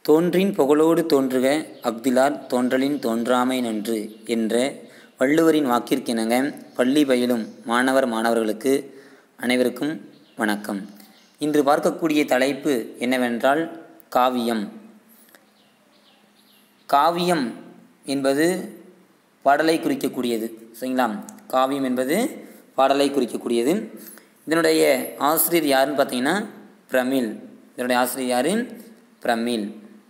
தோன்றின் புகழோடு தோன்றுக அஃதிலார் தோன்றலின் தோன்றாமை நன்று என்ற வள்ளுவரின் வாக்கிற்கிணங்க பள்ளி பயிலும் மாணவர் மாணவர்களுக்கு அனைவருக்கும் வணக்கம் இன்று பார்க்கக்கூடிய தலைப்பு என்னவென்றால் காவியம் காவியம் என்பது பாடலை குறிக்கக்கூடியது சரிங்களா காவியம் என்பது பாடலை குறிக்கக்கூடியது இதனுடைய ஆசிரியர் யாருன்னு பார்த்தீங்கன்னா பிரமிழ் இதனுடைய ஆசிரியர் யாரு பிரமிழ்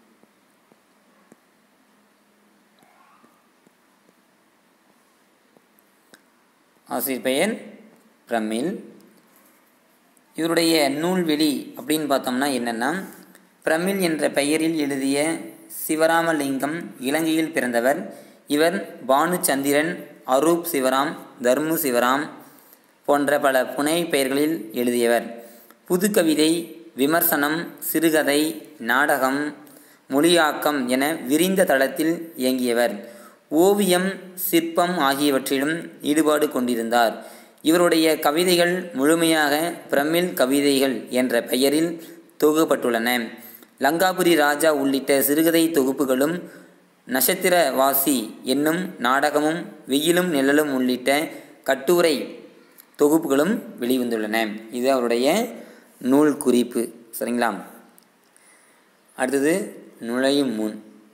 ஆசிரியர் பெயர் பிரமிழ் இவருடைய நூல்வெளி அப்படின்னு பார்த்தோம்னா என்னென்னா பிரமிழ் என்ற பெயரில் எழுதிய சிவராமலிங்கம் இலங்கையில் பிறந்தவர் இவர் பானுச்சந்திரன் அரூப் சிவராம் தர்மு சிவராம் போன்ற பல புனை பெயர்களில் எழுதியவர் புதுக்கவிதை விமர்சனம் சிறுகதை நாடகம் மொழியாக்கம் என விரிந்த தளத்தில் இயங்கியவர் ஓவியம் சிற்பம் ஆகியவற்றிலும் ஈடுபாடு கொண்டிருந்தார் இவருடைய கவிதைகள் முழுமையாக பிரமிழ் கவிதைகள் என்ற பெயரில் தொகுக்கப்பட்டுள்ளன லங்காபுரி ராஜா உள்ளிட்ட சிறுகதை தொகுப்புகளும் நட்சத்திரவாசி என்னும் நாடகமும் வெயிலும் நிழலும் உள்ளிட்ட கட்டுரை தொகுப்புகளும் வெளிவந்துள்ளன இது அவருடைய நூல் குறிப்பு சரிங்களா அடுத்தது நுழையும் முன்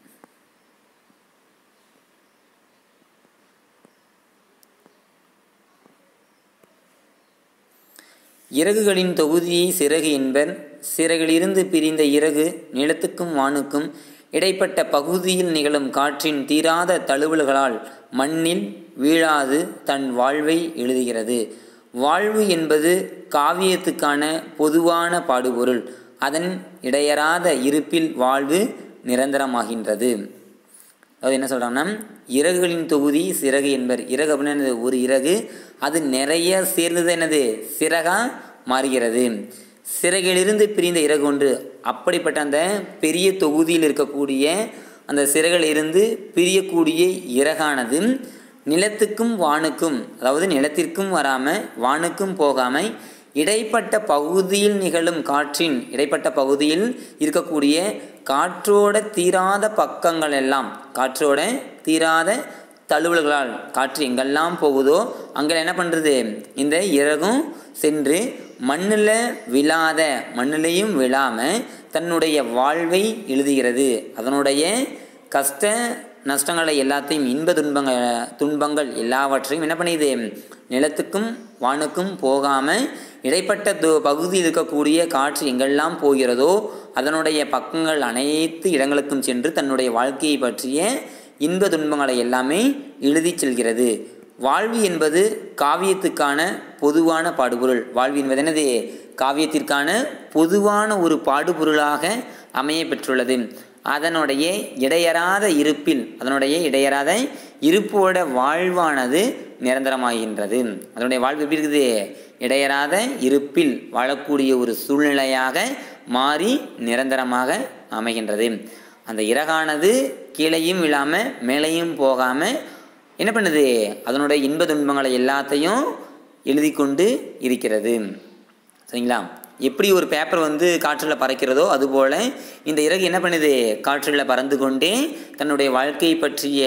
இறகுகளின் தொகுதியை சிறகு என்பர் சிறகிலிருந்து பிரிந்த இறகு நிலத்துக்கும் வானுக்கும் இடைப்பட்ட பகுதியில் நிகழும் காற்றின் தீராத தழுவல்களால் மண்ணில் வீழாது தன் வாழ்வை எழுதுகிறது வாழ்வு என்பது காவியத்துக்கான பொதுவான பாடுபொருள் அதன் இடையறாத இருப்பில் வாழ்வு நிரந்தரமாகின்றது அதாவது என்ன சொல்கிறாங்கன்னா இறகுகளின் தொகுதி சிறகு என்பர் இறகு அப்படின்னா என்னது ஒரு இறகு அது நிறைய சேர்ந்தது என்னது சிறகாக மாறுகிறது சிறகிலிருந்து பிரிந்த இறகு ஒன்று அப்படிப்பட்ட அந்த பெரிய தொகுதியில் இருக்கக்கூடிய அந்த சிறகிலிருந்து பிரியக்கூடிய இறகானது நிலத்துக்கும் வானுக்கும் அதாவது நிலத்திற்கும் வராமல் வானுக்கும் போகாமல் இடைப்பட்ட பகுதியில் நிகழும் காற்றின் இடைப்பட்ட பகுதியில் இருக்கக்கூடிய காற்றோட தீராத பக்கங்கள் எல்லாம் காற்றோட தீராத தழுவல்களால் காற்று எங்கெல்லாம் போகுதோ அங்கே என்ன பண்ணுறது இந்த இறகும் சென்று மண்ணில் விழாத மண்ணிலையும் விழாமல் தன்னுடைய வாழ்வை எழுதுகிறது அதனுடைய கஷ்ட நஷ்டங்களை எல்லாத்தையும் இன்ப துன்பங்கள் துன்பங்கள் எல்லாவற்றையும் என்ன பண்ணிது நிலத்துக்கும் வானுக்கும் போகாமல் இடைப்பட்ட து பகுதியில் இருக்கக்கூடிய காற்று எங்கெல்லாம் போகிறதோ அதனுடைய பக்கங்கள் அனைத்து இடங்களுக்கும் சென்று தன்னுடைய வாழ்க்கையை பற்றிய இன்ப துன்பங்களை எல்லாமே எழுதி செல்கிறது வாழ்வு என்பது காவியத்துக்கான பொதுவான பாடுபொருள் வாழ்வு என்பது என்னது காவியத்திற்கான பொதுவான ஒரு பாடுபொருளாக அமைய பெற்றுள்ளது அதனுடைய இடையறாத இருப்பில் அதனுடைய இடையறாத இருப்போட வாழ்வானது நிரந்தரமாகின்றது அதனுடைய வாழ்வு எப்படி இருக்குது இடையறாத இருப்பில் வாழக்கூடிய ஒரு சூழ்நிலையாக மாறி நிரந்தரமாக அமைகின்றது அந்த இறகானது கீழையும் விழாமல் மேலேயும் போகாமல் என்ன பண்ணுது அதனுடைய இன்ப துன்பங்களை எல்லாத்தையும் எழுதி கொண்டு இருக்கிறது சரிங்களா எப்படி ஒரு பேப்பர் வந்து காற்றில் பறக்கிறதோ அதுபோல் இந்த இறகு என்ன பண்ணுது காற்றில் பறந்து கொண்டே தன்னுடைய வாழ்க்கையை பற்றிய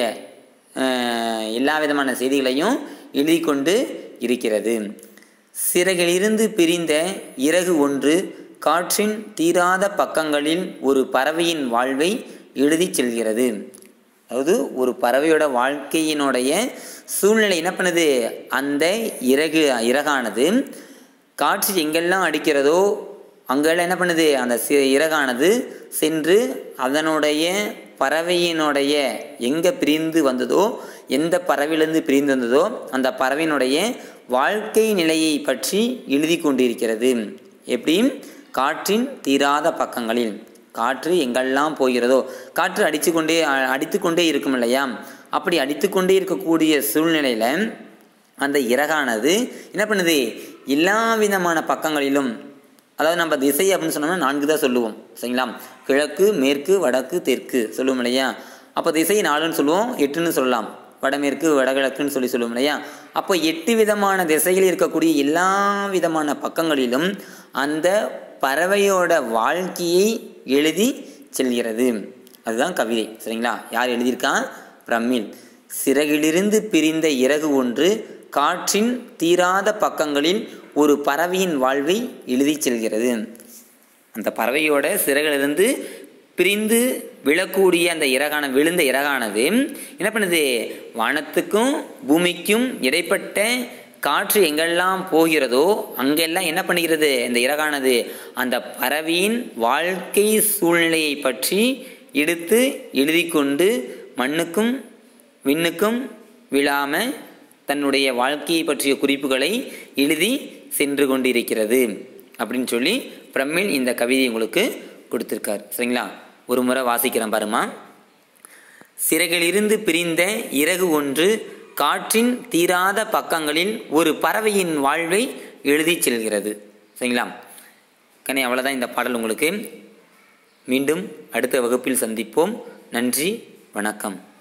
எல்லா விதமான செய்திகளையும் எழுதி கொண்டு இருக்கிறது சிறகிலிருந்து பிரிந்த இறகு ஒன்று காற்றின் தீராத பக்கங்களில் ஒரு பறவையின் வாழ்வை எழுதி செல்கிறது அதாவது ஒரு பறவையோட வாழ்க்கையினுடைய சூழ்நிலை என்ன பண்ணுது அந்த இறகு இறகானது காற்று எங்கெல்லாம் அடிக்கிறதோ அங்கெல்லாம் என்ன பண்ணுது அந்த சி இறகானது சென்று அதனுடைய பறவையினுடைய எங்கே பிரிந்து வந்ததோ எந்த பறவையிலேருந்து பிரிந்து வந்ததோ அந்த பறவையினுடைய வாழ்க்கை நிலையை பற்றி எழுதி கொண்டிருக்கிறது எப்படி காற்றின் தீராத பக்கங்களில் காற்று எங்கெல்லாம் போகிறதோ காற்று அடித்து கொண்டே அடித்து கொண்டே இருக்கும் இல்லையா அப்படி அடித்து கொண்டே இருக்கக்கூடிய சூழ்நிலையில் அந்த இறகானது என்ன பண்ணுது எல்லா விதமான பக்கங்களிலும் அதாவது நம்ம திசை அப்படின்னு சொன்னோம்னா நான்கு தான் சொல்லுவோம் சரிங்களா கிழக்கு மேற்கு வடக்கு தெற்கு சொல்லுவோம் இல்லையா அப்போ திசை நாலுன்னு சொல்லுவோம் எட்டுன்னு சொல்லலாம் வடமேற்கு வடகிழக்குன்னு சொல்லி சொல்லுவோம் இல்லையா அப்போ எட்டு விதமான திசையில் இருக்கக்கூடிய எல்லா விதமான பக்கங்களிலும் அந்த பறவையோட வாழ்க்கையை எழுதி செல்கிறது அதுதான் கவிதை சரிங்களா யார் எழுதியிருக்கான் பிரமிழ் சிறகிலிருந்து பிரிந்த இறகு ஒன்று காற்றின் தீராத பக்கங்களில் ஒரு பறவையின் வாழ்வை எழுதிச் செல்கிறது அந்த பறவையோட சிறகிலிருந்து பிரிந்து விழக்கூடிய அந்த இறகான விழுந்த இறகானது என்ன பண்ணுது வானத்துக்கும் பூமிக்கும் இடைப்பட்ட காற்று எங்கெல்லாம் போகிறதோ அங்கெல்லாம் என்ன பண்ணுகிறது இந்த இறகானது அந்த பறவையின் வாழ்க்கை சூழ்நிலையை பற்றி எடுத்து எழுதி கொண்டு மண்ணுக்கும் விண்ணுக்கும் விழாம தன்னுடைய வாழ்க்கையை பற்றிய குறிப்புகளை எழுதி சென்று கொண்டிருக்கிறது அப்படின்னு சொல்லி பிரமிழ் இந்த கவிதை உங்களுக்கு கொடுத்துருக்கார் சரிங்களா ஒரு முறை வாசிக்கிறேன் பாருமா சிறகிலிருந்து பிரிந்த இறகு ஒன்று காற்றின் தீராத பக்கங்களில் ஒரு பறவையின் வாழ்வை எழுதிச் செல்கிறது சரிங்களா கனி அவ்வளோதான் இந்த பாடல் உங்களுக்கு மீண்டும் அடுத்த வகுப்பில் சந்திப்போம் நன்றி வணக்கம்